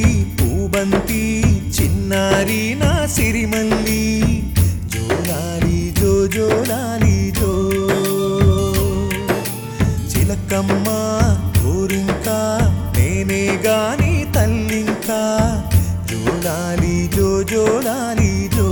పూబంతి చిన్నారి నా సిరిమల్లి జోలాలి జో జోలాలి జో చిలకమ్మ గోరింక నేనే గాని తల్లింకా జోలాలి జో జోలాలి జో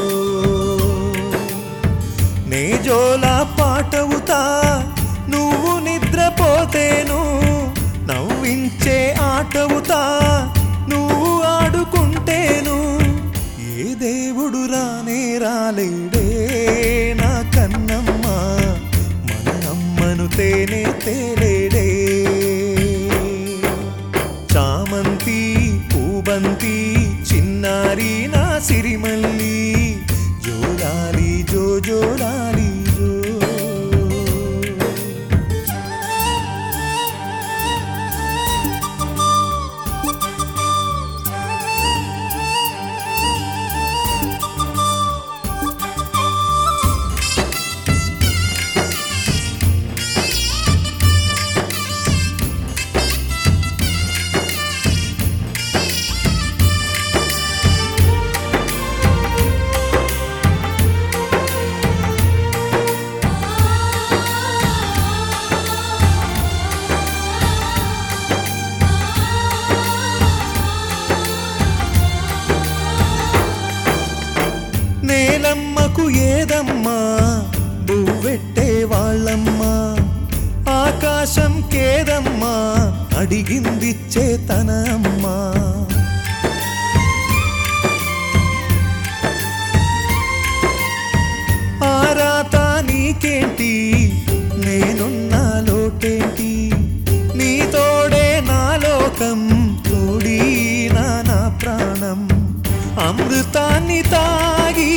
నే జోలా పాటవుతా నువ్వు నిద్రపోతేను నవ్వించే ఆటవుతా నువ్వు ఆడుకుంటేను ఏ దేవుడు రానే రాలేడే నా కన్నమ్మ మన అమ్మను తేనే తేలేడే చామంతి పూబంతి చిన్నారి నా సిరిమల్లి జోలాలి జో జోలాలి జో నేలమ్మకు ఏదమ్మా బువ్వెట్టే వాళ్ళమ్మా ఆకాశం కేదమ్మా అడిగిందిచ్చే తన అమ్మా ఆరాత నీకేంటి నేనున్నా లోటేంటి నీ తోడే నా లోకం తోడి నా నా ప్రాణం అమృతాన్ని తాగి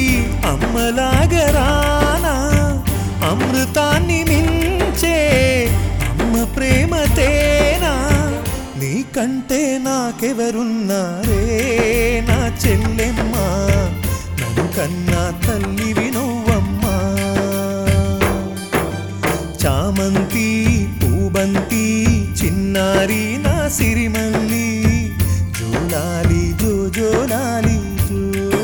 అమ్మలాగరానా అమృతాన్ని మించే అమ్మ ప్రేమ తేనా నీకంటే నాకెవరున్నారే నా చెల్లెమ్మ నన్ను కన్నా తల్లివి నువ్వమ్మా చామంతి పూబంతి చిన్నారి నా సిరిమల్లి జోలాలి జో జోలాలి జో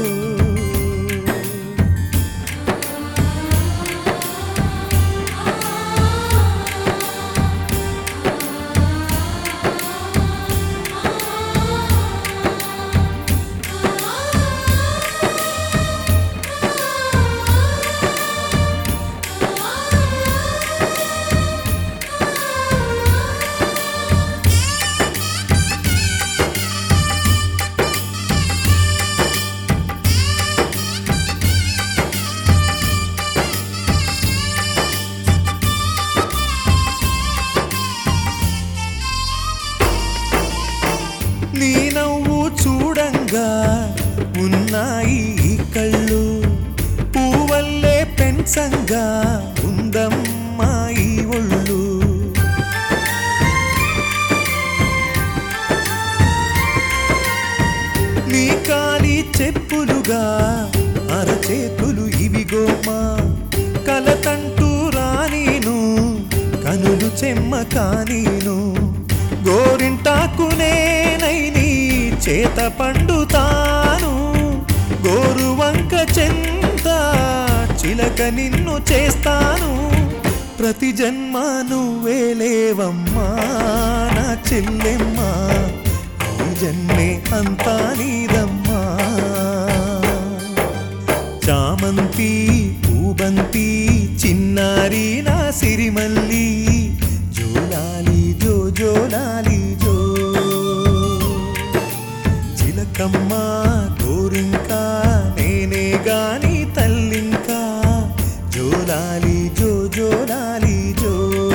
నీ నవ్వు చూడంగా ఉన్నాయి ఈ కళ్ళు పూవల్లే పెంచంగా ఉందమ్మా ఈ ఒళ్ళు నీ కాలి చెప్పులుగా అరచేతులు ఇవిగోమా కలతంటూ రానీను కనులు చెమ్మ కానీను గోరింటాకునేనై నీ చేత పండుతాను గోరువంక చెంత చిలక నిన్ను చేస్తాను ప్రతి జన్మ నువ్వేలేవమ్మా నా చెల్లెమ్మా ఈ జన్మే అంతా నీదమ్మా చామంతి పూబంతి చిన్నారి నా సిరిమల్లి జోలాలి జో జోలాలి జో చిలకమ్మ గోరింక నేనే గాని తల్లింకా జోలాలి జో జోలాలి జో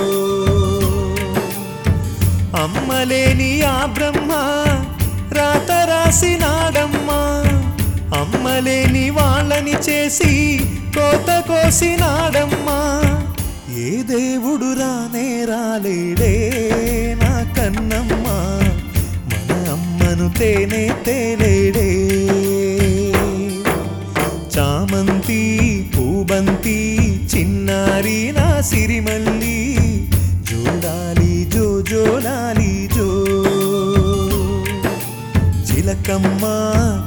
అమ్మలేని ఆ బ్రహ్మ రాత రాసినాడమ్మా అమ్మలేని వాళ్ళని చేసి కోత కోసినాడమ్మా ఏ దేవుడు రానే రాలేడే నా కన్నమ్మ మన అమ్మను తేనే తేలేడే చామంతి పూబంతి చిన్నారి నా సిరిమల్లి జోలాలి జో జోలాలి జో బతుకమ్మ